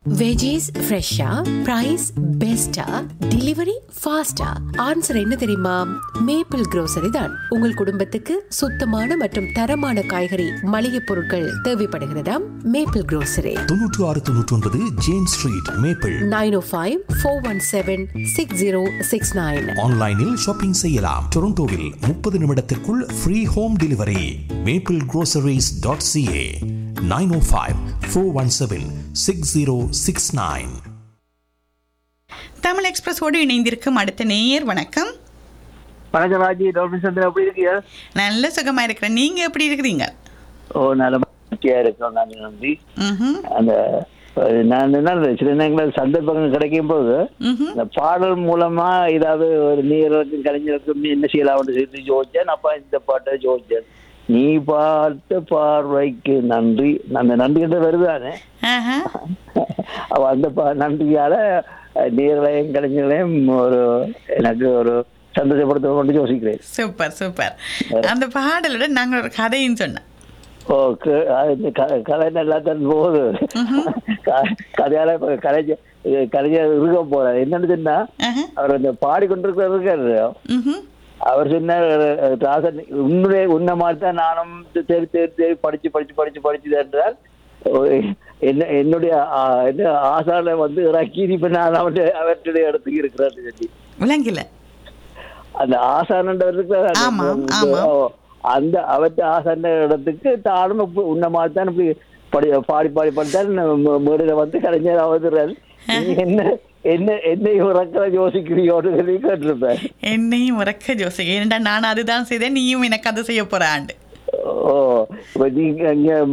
Veggies ஃப்ரெஷ்ஷா price பெஸ்டா delivery ஃபாஸ்டா ஆன்சர் என்ன தெரியுமா மேப்பிள் grocery தான் உங்கள் குடும்பத்துக்கு சுத்தமான மற்றும் தரமான காய்கறி மளிகை பொருட்கள் தேவைப்படுகிறதா மேப்பிள் grocery தொன்னூற்று ஆறு தொன்னூற்றி ஒன்பது James Street Maple nine O five four one seven six zero six nine ஆன்லைனில் ஷாப்பிங் செய்யலாம் டொரண்டோவில் முப்பது நிமிடத்திற்குள் free home delivery Maple groceries.ca dot CA nine O five four one seven six zero six nine Tamil எக்ஸ்பிரஸோடு இணைந்திருக்கும் அடுத்த நேயர் வணக்கம் வணக்கம் ராஜி டாக்டர் சந்திரன் எப்படி இருக்கீங்க நல்ல சுகமா இருக்கிறேன் நீங்க எப்படி இருக்கிறீங்க ஓ நல்ல மகிழ்ச்சியா இருக்கோம் நான் நம்பி ம்ஹும், அந்த அஹ், நான் என்ன சில நேரங்களில் சந்தர்ப்பங்கள் கிடைக்கும் போது ம்ஹும். இந்த பாடல் மூலமா ஏதாவது ஒரு நீர்களுக்கும் கலைஞருக்கும் என்ன செய்யலாம்னு சொல்லி ஜோதிச்சேன் அப்ப இந்த பாட்டை ஜோதிச்சேன் நீ பார்த்த பார்வைக்கு நன்றி அந்த நன்றின்ற வருதானே ஆஹா. அவ அந்த பா நன்றியால அஹ், நீர்களையும் கலைஞர்களையும் ஒரு எனக்கு ஒரு சந்தோஷப்படுத்த கொண்டு யோசிக்கிறேன் சூப்பர் சூப்பர் அந்த பாடலோட நாங்கள் ஒரு கதையும் சொன்னோம் ஓ க- அது இந்த க- கதை நல்லா தான் போகுது க- கதையால இப்ப கலைஞர் கலைஞர் இருக்க போறாரு என்னன்னு சொன்னா ஆஹா. அவர் அந்த பாடிக்கொண்டிருக்கிறார் இருக்காரு ம்ஹும். அவர் சொன்னார் அஹ், ராசன் உன்னுடைய உன்ன மாதிரி தான் நானும் தேடி தேடி தேடி படிச்சு படிச்சு படிச்சு படிச்சு என்றால் ஓ, என்ன என்னுடைய ஆ, என்ன ஆசால வந்து இறக்கி இப்ப நான் அவருடைய அவற்றுடைய இடத்துக்கு இருக்கிறான்னு சொல்லி விளங்கில அந்த ஆசானண்டவர் இருக்கிறார் அந்த- ஆமாம், இந்த- ஆமாம். ஓ, அந்த அவற்ற ஆசான இடத்துக்கு தானும் இப்ப உன்ன மாதிரி தான் இப்படி படி பாடி பாடி படித்தான் மேடையில வந்து கலைஞர் அவதுறாரு நீ என்ன என்ன என்னை உறக்கிற யோசிக்கிறியோன்னு சொல்லி கேட்டிருப்பேன் என்னையும் உறக்க ஜோசி ஏன்டா நான் அதுதான் செய்தேன் நீயும் எனக்கு அதை செய்ய போற ஆண்டு ஓ இப்ப நீங்க இங்க